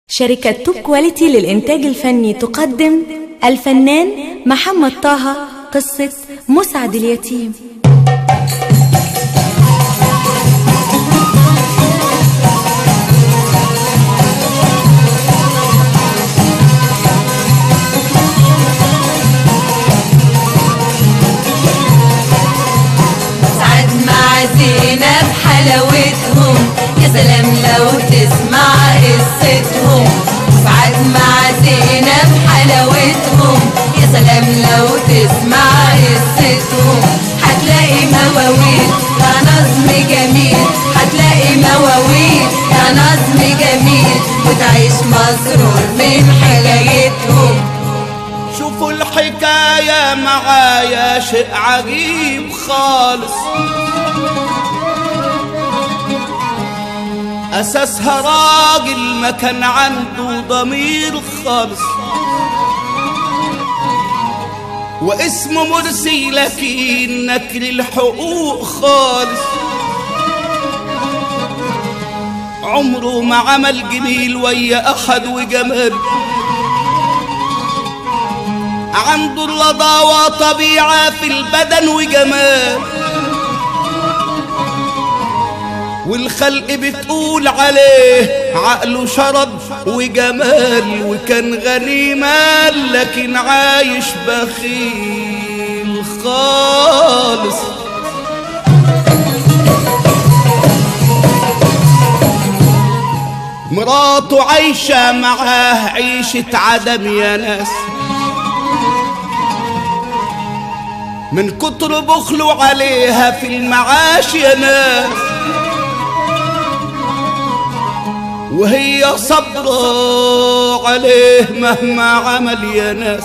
شركة توب كواليتي للإنتاج الفني تقدم الفنان محمد طه قصة مسعد اليتيم سعد مع زينب حلاوتهم يا سلام لو تسمع قصتهم سعد مع زينب حلاوتهم يا سلام لو تسمع قصتهم هتلاقي مواويل يا نظم جميل هتلاقي مواويل يا نظم جميل وتعيش مسرور من حكايتهم شوفوا الحكاية معايا شيء عجيب خالص أساسها راجل ما كان عنده ضمير خالص واسمه مرسي لكن نكر الحقوق خالص عمره ما عمل جميل ويا أحد وجمال عنده الرضاوة طبيعة في البدن وجمال والخلق بتقول عليه عقله شرب وجمال وكان غني مال لكن عايش بخيل خالص مراته عايشة معاه عيشة عدم يا ناس من كتر بخله عليها في المعاش يا ناس وهي صبرة عليه مهما عمل يا ناس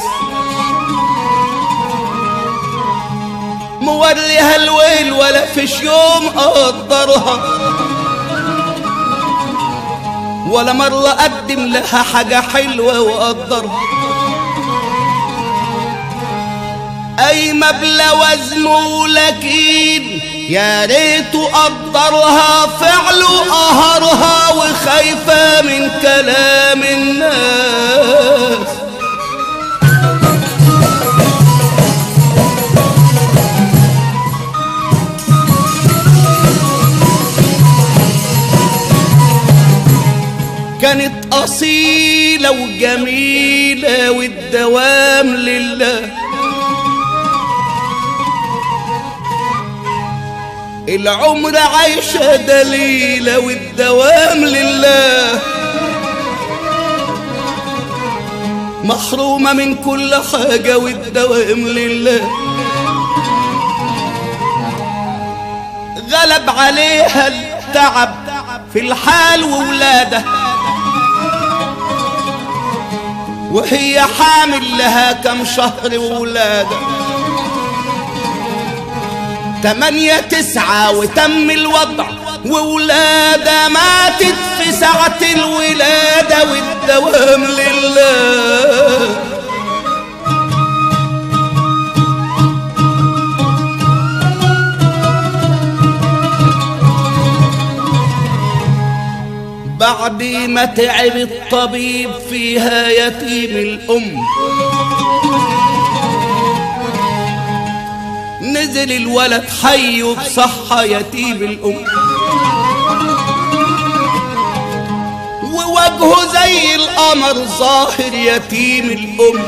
موريها الويل ولا فيش يوم قدرها ولا مرة قدم لها حاجة حلوة وقدرها اي مبلغ وزنه لكن يا ريت قدرها فعله قهرها وخايفة من كلام الناس كانت أصيلة وجميلة والدوام لله العمر عايشة دليلة والدوام لله محرومة من كل حاجة والدوام لله غلب عليها التعب في الحال وولادة وهي حامل لها كم شهر وولادة تمانية تسعة وتم الوضع وولادة ماتت في ساعة الولادة والدوام لله بعد ما تعب الطبيب فيها يتيم الأم نزل الولد حي وبصحة يتيم الأم ووجهه زي القمر ظاهر يتيم الأم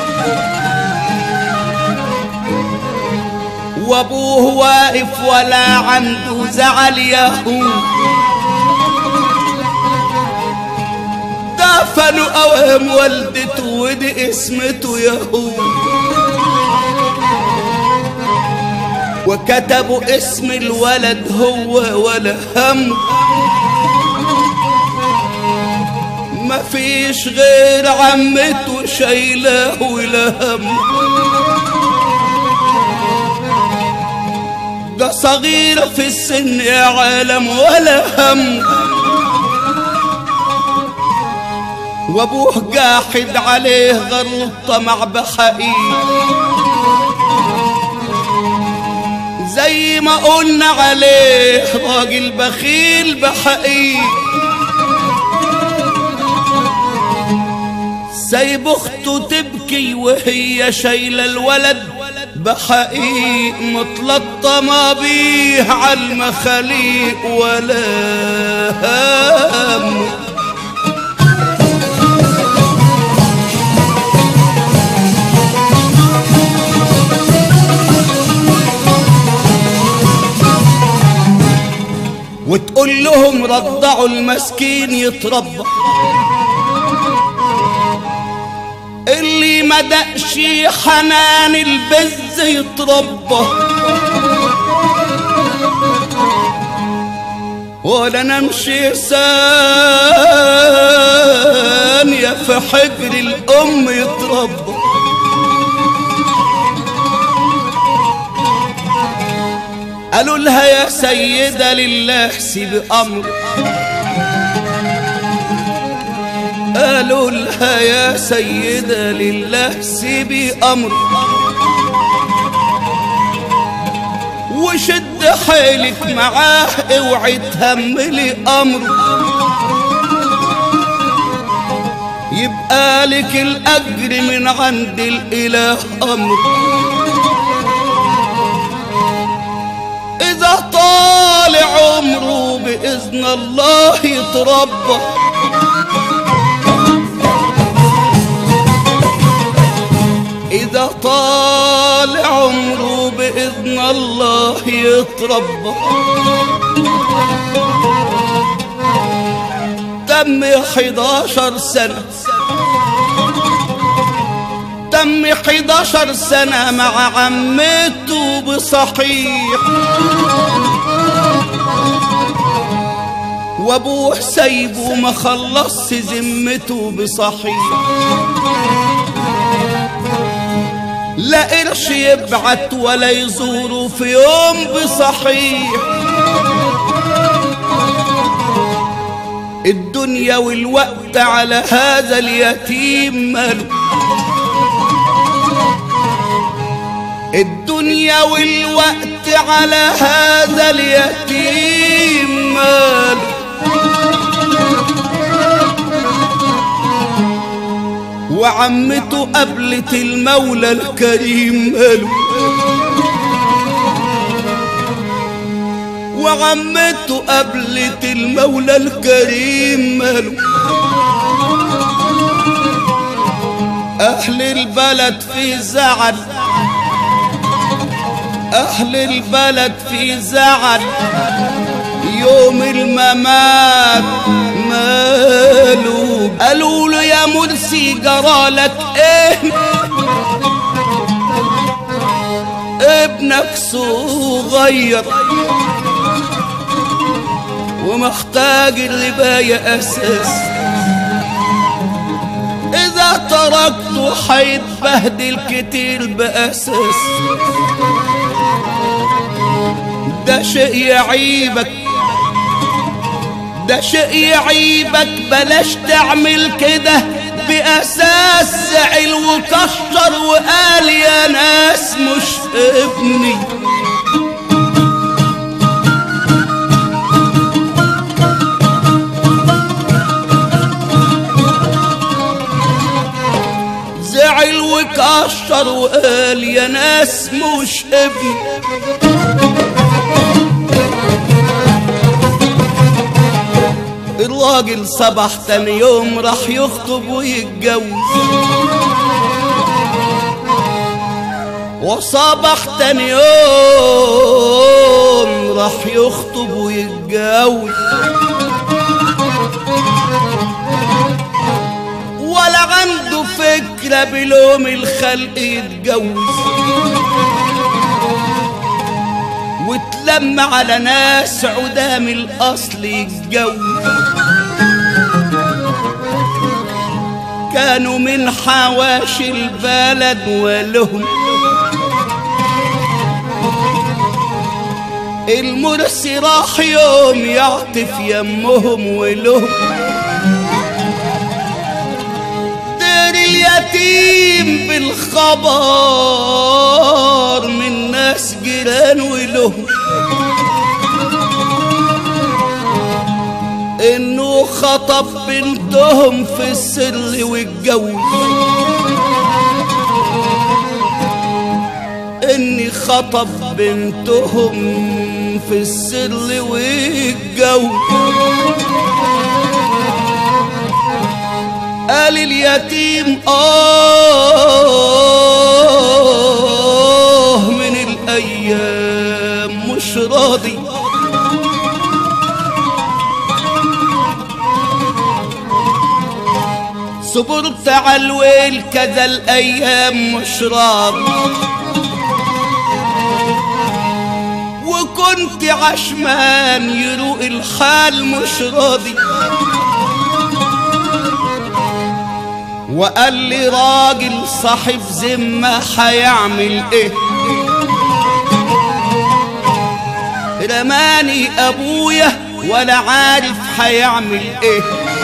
وابوه واقف ولا عنده زعل يهو دفنوا اوام والدته ودي اسمته يهو وكتبوا اسم الولد هو ولا هم مفيش غير عمته شايلاه ولا هم ده صغير في السن يا عالم ولا هم وابوه جاحد عليه غر الطمع بحقيقه زي ما قلنا عليه راجل بخيل بحقيقه سايب اخته تبكي وهي شايله الولد بحقيق متلطمة بيه عالمخاليق ولا هم وتقول لهم رضعوا المسكين يتربى اللي ما دقش حنان البز يتربى ولا نمشي ثانية في حجر الأم يتربى قالوا لها يا سيدة لله سيب أمر قالوا لها يا سيدة لله سيبي أمر وشد حيلك معاه اوعي تهملي أمر يبقى لك الأجر من عند الإله أمر إذا طال عمره بإذن الله يتربى إذا طال عمره بإذن الله يتربى تم 11 سنة تم 11 سنة مع عمته بصحيح وابوه سايبه ما خلصش ذمته بصحيح لا قرش يبعت ولا يزوره في يوم بصحيح الدنيا والوقت على هذا اليتيم ماله الدنيا والوقت على هذا اليتيم ماله وعمته قبلت المولى الكريم ماله وعمته قبلت المولى الكريم ماله أهل البلد في زعل أهل البلد في زعل يوم الممات ماله قالوا له يا مرسي جرالك ايه ابنك صغير ومحتاج الرباية أساس إذا تركته حيتبهدل كتير بأساس ده شيء يعيبك ده شيء يعيبك بلاش تعمل كده بأساس زعل وكشر وقال يا ناس مش ابني زعل وكشر وقال يا ناس مش ابني الراجل صبح تاني يوم راح يخطب ويتجوز وصبح تاني يوم راح يخطب ويتجوز ولا عنده فكرة بلوم الخلق يتجوز وتلم على ناس عدام الأصل يتجوز كانوا من حواشي البلد ولهم المرسي راح يوم يعطف يمهم ولهم دير اليتيم بالخبر من ناس جيران ولهم انه خطب بنتهم في السر والجو اني خطب بنتهم في السر والجو قال اليتيم آه من الأيام مش راضي صبرت على الويل كذا الأيام مش راضي وكنت عشمان يروق الحال مش راضي وقال لي راجل صاحب ذمة هيعمل ايه رماني ابويا ولا عارف هيعمل ايه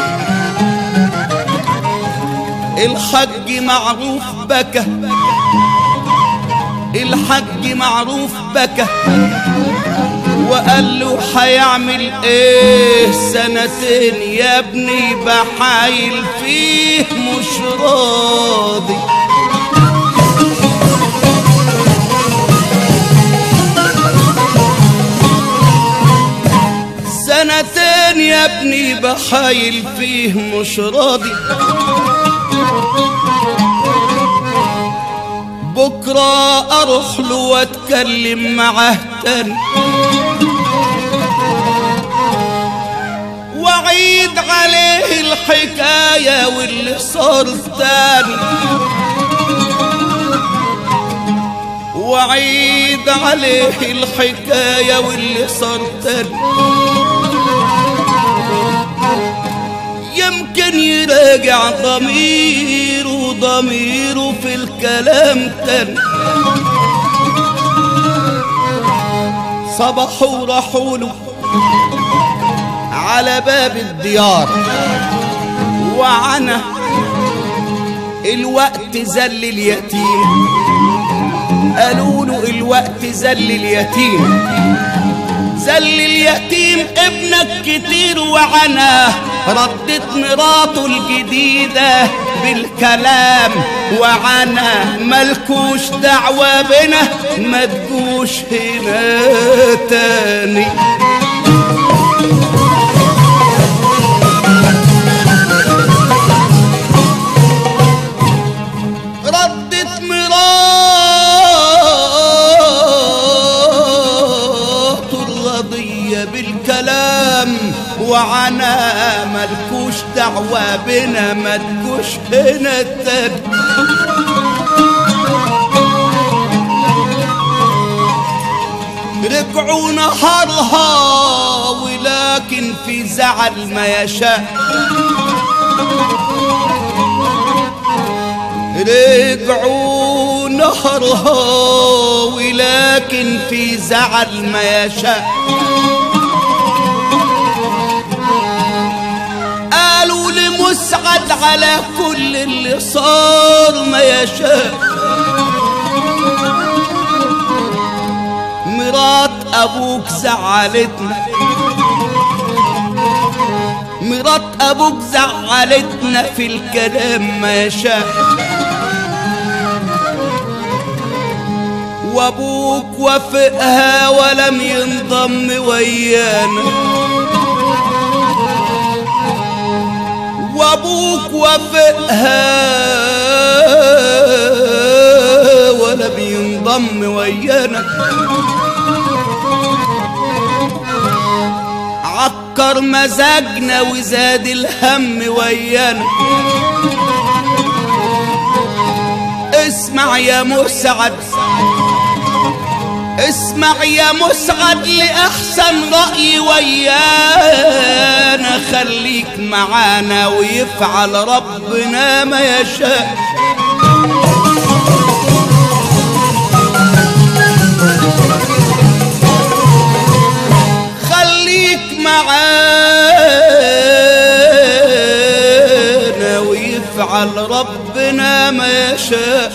الحج معروف بكى الحج معروف بكى وقال له هيعمل ايه سنتين يا ابني بحايل فيه مش راضي سنتين يا ابني بحايل فيه مش راضي بكرة أروح له وأتكلم معاه تاني وأعيد عليه الحكاية واللي صار تاني وأعيد عليه الحكاية واللي صار تاني يمكن يراجع ضميره ضميره في الكلام تاني صبحوا راحوا له على باب الديار وعنا الوقت زل اليتيم قالوا له الوقت زل اليتيم زل اليتيم ابنك كتير وعناه ردت مراته الجديدة بالكلام وعنا ملكوش دعوة بنا ما تجوش هنا تاني ردت مراته الرضية بالكلام وعنا ملكوش دعوة بنا ما تجوش هنا تاني رجعوا نهارها ولكن في زعل ما يشاء رجعوا نهرها ولكن في زعل ما يشاء قالوا لمسعد على كل اللي صار ما يشاء مرات ابوك زعلتنا مرات ابوك زعلتنا في الكلام ما يشاء وابوك وافقها ولم ينضم ويانا وابوك وافقها ولم ينضم ويانا عكر مزاجنا وزاد الهم ويانا اسمع يا مسعد اسمع يا مسعد لأحسن رأي ويانا خليك معانا ويفعل ربنا ما يشاء خليك معانا ويفعل ربنا ما يشاء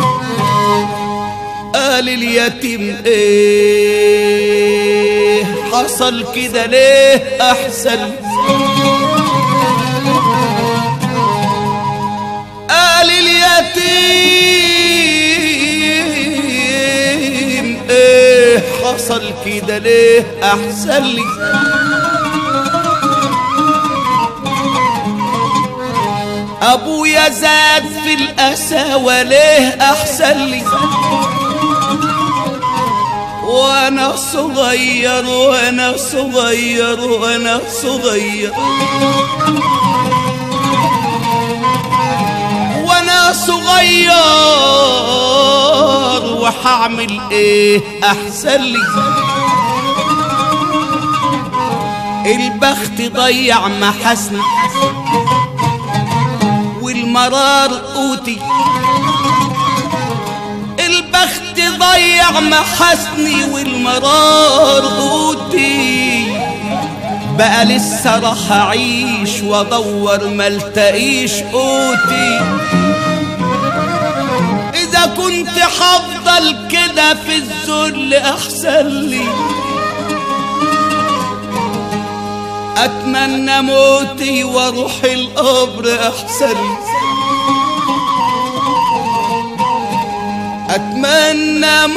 قال اليتيم ايه حصل كده ليه احسن قال اليتيم ايه حصل كده ليه احسن لي ابويا زاد في الاسى وليه احسن لي وانا صغير وانا صغير وانا صغير وانا صغير وحعمل ايه احسن لي البخت ضيع محاسني والمرار قوتي البخت ضيع محاسني والمرار قوتي بقى لسه راح اعيش وادور ملتقيش قوتي اذا كنت هفضل كده في الذل احسن لي اتمنى موتي واروح القبر احسن لي اتمنى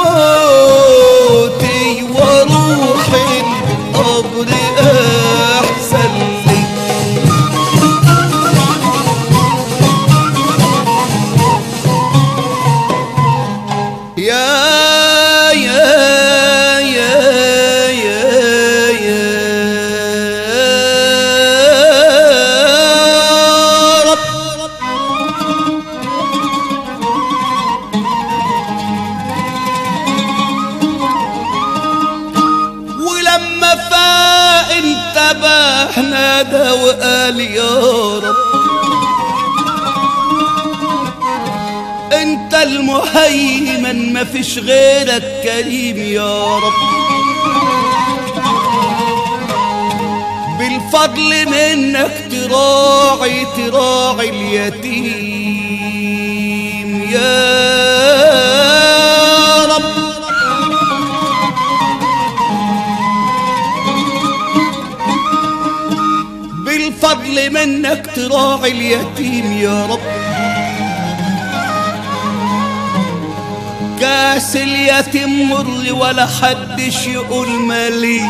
موتي واروح القبر احسن لي يا يا يا يا يا رب ولما فاق انتبه نادى وقال يا رب انت المهيمن مفيش غيرك كريم يا رب بالفضل منك تراعي تراعي اليتيم يا رب بالفضل منك تراعي اليتيم يا رب كاس اليتيم مر ولا حدش يقول مالي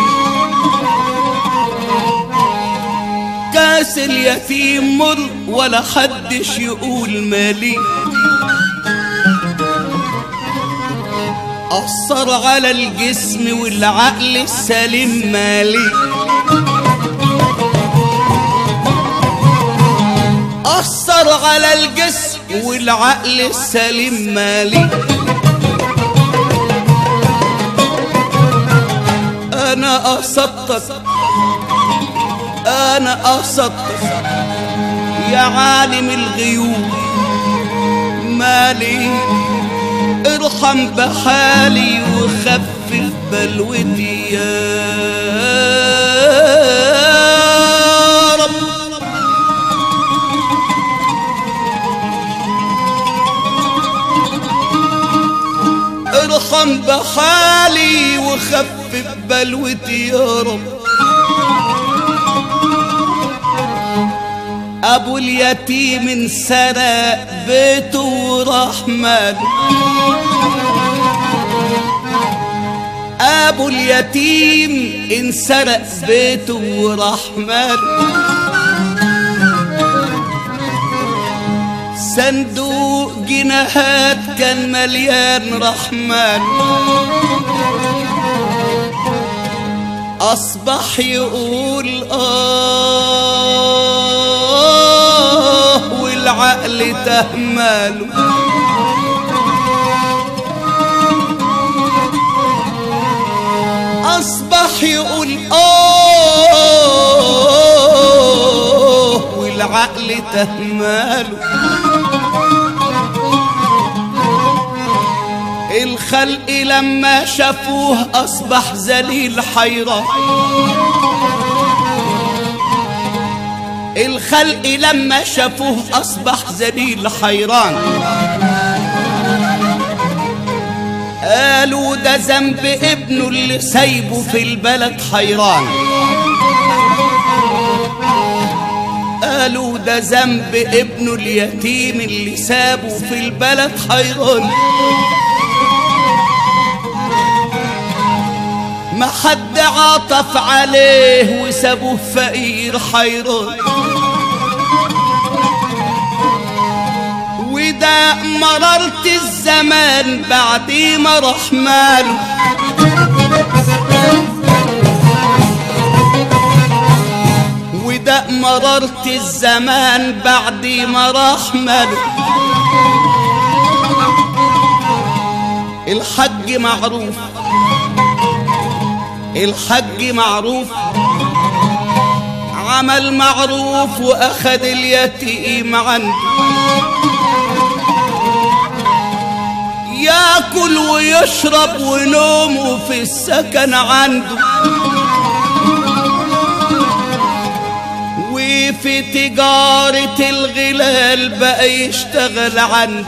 كاس اليتيم مر ولا حدش يقول مالي أثر على الجسم والعقل السليم مالي أثر على الجسم والعقل السليم مالي أنا قصدتك أنا قصدتك يا عالم الغيوب مالي ارحم بحالي وخفف بلوتي يا رب ارحم بحالي وخفف بلوتي يا رب ابو اليتيم انسرق بيته ورحمن ابو اليتيم انسرق بيته ورحمن صندوق جنيهات كان مليان رحمن أصبح يقول آه والعقل تهمله أصبح يقول آه والعقل تهمله الخلق لما شافوه أصبح ذليل حيران الخلق لما شافوه أصبح ذليل حيران قالوا ده ذنب ابنه اللي سايبه في البلد حيران قالوا ده ذنب ابنه اليتيم اللي سابه في البلد حيران ما حد عاطف عليه وسابوه فقير حيران وده مررت الزمان بعد ما راح ماله وده مررت الزمان بعد ما راح ماله الحج معروف الحج معروف عمل معروف واخد اليتيم عنده ياكل ويشرب ونومه في السكن عنده وفي تجارة الغلال بقى يشتغل عنده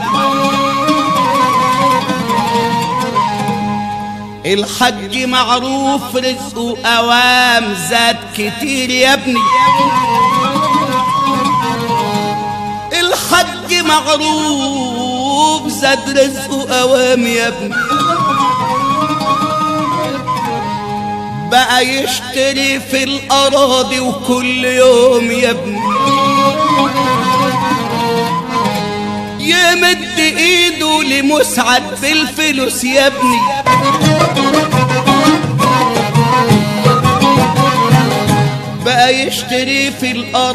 الحج معروف رزقه اوام زاد كتير يا ابني الحج معروف زاد رزقه اوام يا ابني بقى يشتري في الاراضي وكل يوم يا ابني يمد ايده لمسعد بالفلوس يا ابني بقى يشتري في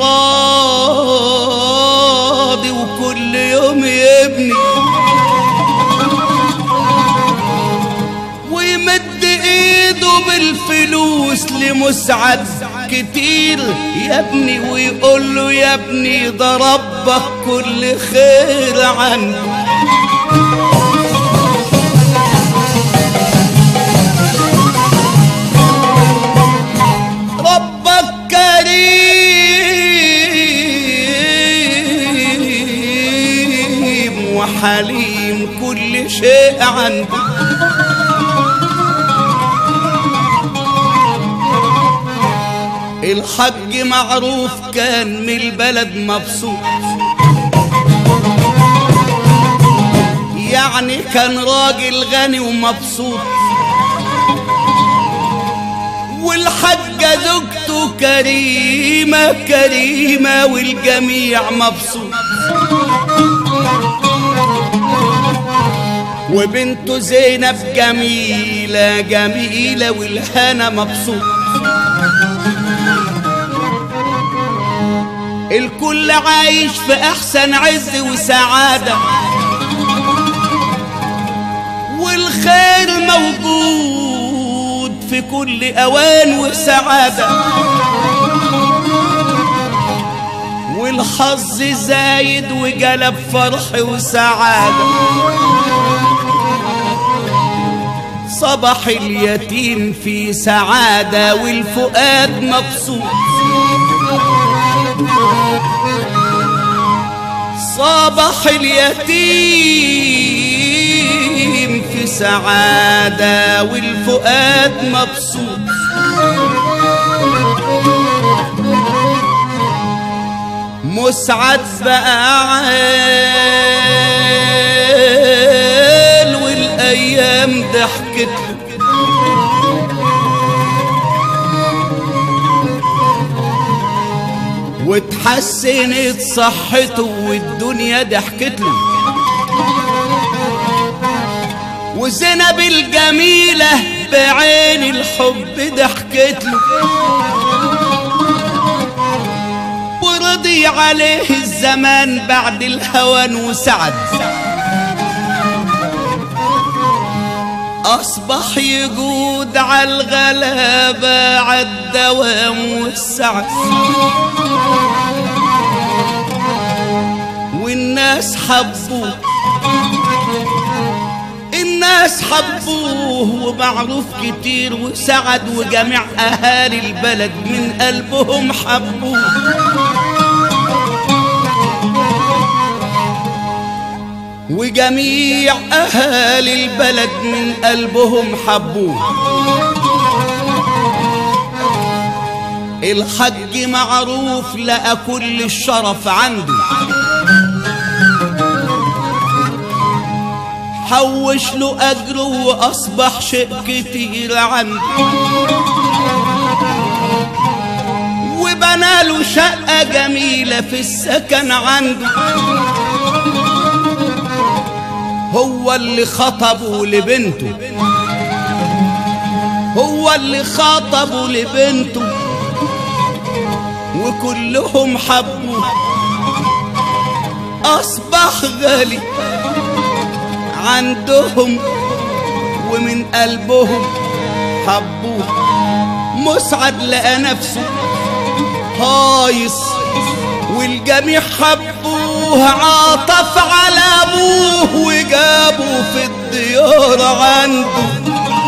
الأراضي وكل يوم يبني ويمد ايده بالفلوس لمسعد كتير يا ابني ويقول له يا ابني ده ربك كل خير عنه ربك كريم وحليم كل شيء عنده الحج معروف كان من البلد مبسوط يعني كان راجل غني ومبسوط والحجة زوجته كريمة كريمة والجميع مبسوط وبنته زينب جميلة جميلة والهنا مبسوط الكل عايش في احسن عز وسعادة والخير موجود في كل اوان وسعادة والحظ زايد وجلب فرح وسعادة صبح اليتيم في سعادة والفؤاد مبسوط صبح اليتيم في سعادة والفؤاد مبسوط مسعد بقى عال والايام ضحكت له واتحسنت صحته والدنيا ضحكت له وزينب الجميلة بعين الحب ضحكت له ورضي عليه الزمان بعد الهوان وسعد أصبح يجود على الغلابة عالدوام والسعد والناس حبوه الناس حبوه ومعروف كتير وسعد وجميع أهالي البلد من قلبهم حبوه وجميع أهالي البلد من قلبهم حبوه الحج معروف لقى كل الشرف عنده حوش له أجره وأصبح شيء كتير عنده وبنى له شقة جميلة في السكن عنده هو اللي خطبه لبنته هو اللي خطبه لبنته وكلهم حبوه أصبح غالي عندهم ومن قلبهم حبوه مسعد لقى نفسه هايص والجميع حبوه عاطف على ابوه وجابه في الديار عنده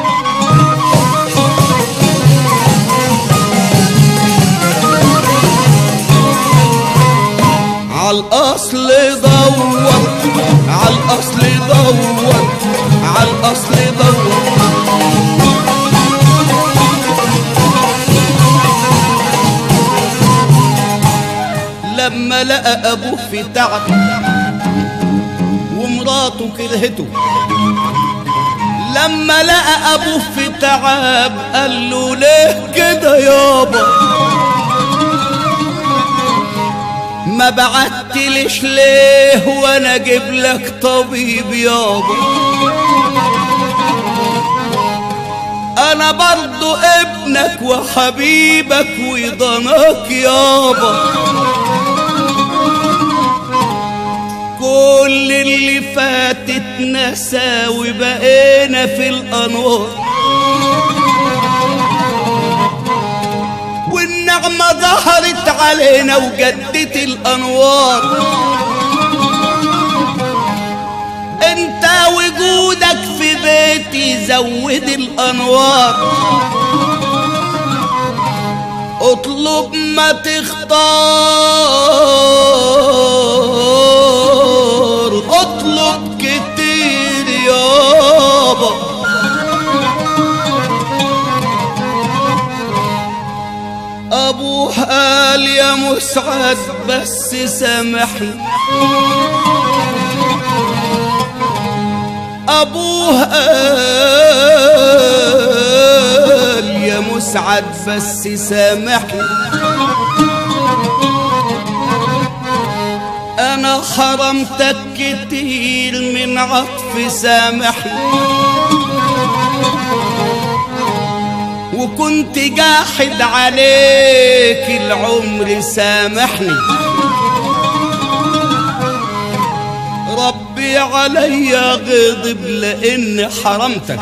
عالأصل دور عالأصل دور عالأصل دور لما لقى أبوه في تعب ومراته كرهته لما لقى أبوه في تعب قال له ليه كده يابا ما بعتليش ليه وانا اجيب لك طبيب يابا انا برضو ابنك وحبيبك وضناك يابا كل اللي فاتت نسى وبقينا في الانوار والنعمة ظهرت علينا وجدت الأنوار انت وجودك في بيتي زود الأنوار اطلب ما تختار اطلب كتير يابا ابوه قال يا مسعد بس سامحني ابوه قال يا مسعد بس سامحني انا حرمتك كتير من عطف سامحني وكنت جاحد عليك العمر سامحني ربي عليا غضب لان حرمتك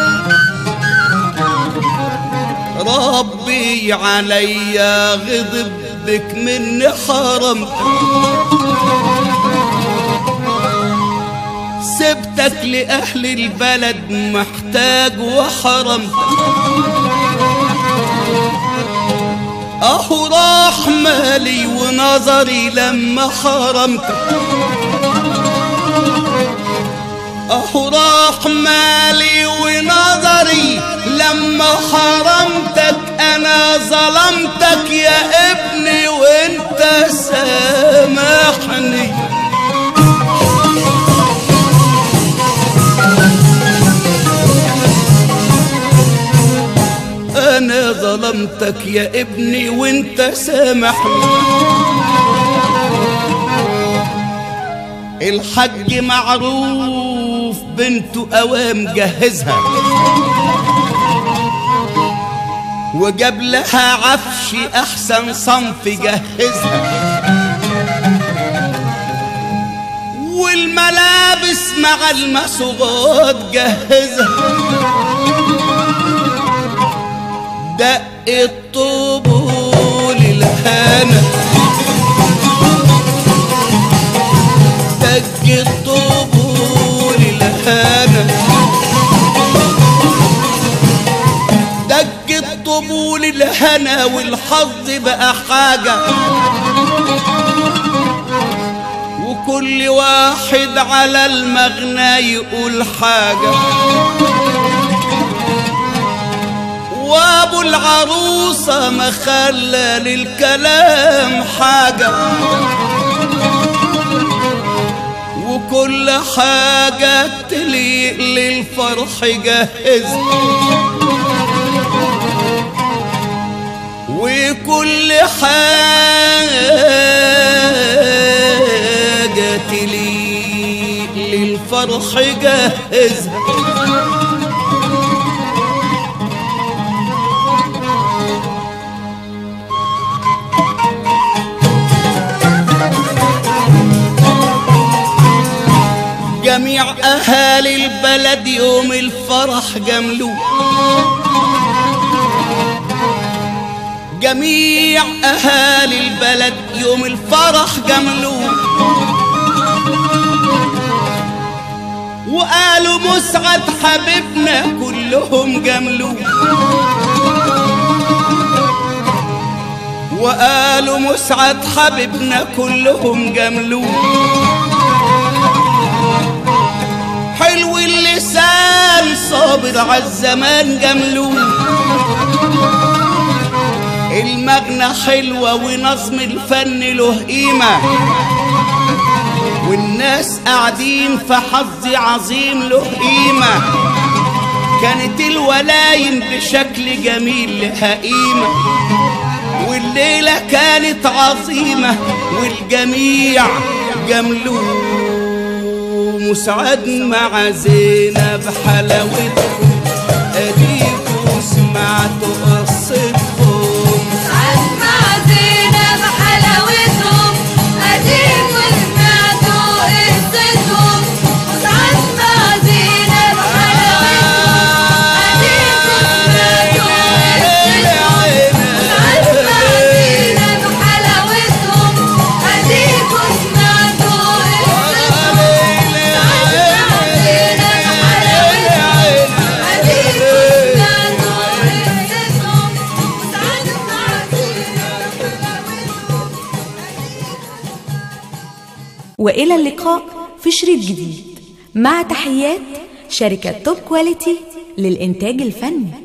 ربي عليا غضب بك من حرمتك سبتك لأهل البلد محتاج وحرمتك اهو راح مالي ونظري لما حرمتك اهو راح مالي ونظري لما حرمتك انا ظلمتك يا ابني وانت سامحني انا ظلمتك يا ابني وانت سامحني الحج معروف بنته اوام جهزها وجاب لها عفش احسن صنف جهزها والملابس مع المسوغات جهزها دق الطبول الهنا دق الطبول الهنا دق الطبول الهنا والحظ بقى حاجة وكل وكل واحد على المغنى يقول حاجة وابو العروسة ما خلى للكلام حاجة وكل حاجة تليق للفرح جهزها وكل حاجة تليق للفرح جهزها جميع أهالي البلد يوم الفرح جملوه جميع أهالي البلد يوم الفرح جملوه وقالوا مسعد حبيبنا كلهم جملوه وقالوا مسعد حبيبنا كلهم جملوه حلو اللسان صابر عالزمان جملوه المغنى حلوة ونظم الفن له قيمة والناس قاعدين في حظ عظيم له قيمة كانت الولايم بشكل جميل لها قيمة والليلة كانت عظيمة والجميع جملوه مسعد مع زينب حلاوتهم اديكوا سمعتوا قصتهم مسعد مع زينب حلاوتهم اديكوا سمعتوا قصتهم مسعد مع زينب حلاوتهم اديكوا سمعتوا قصتهم مسعد مع زينب حلاوتهم اديكوا سمعتوا قصتهم مسعد مع زينب حلاوتهم اديكوا سمعتوا قصتهم مسعد مع زينب حلاوتهم وإلى اللقاء في شريط جديد مع تحيات شركة توب كواليتي للإنتاج الفني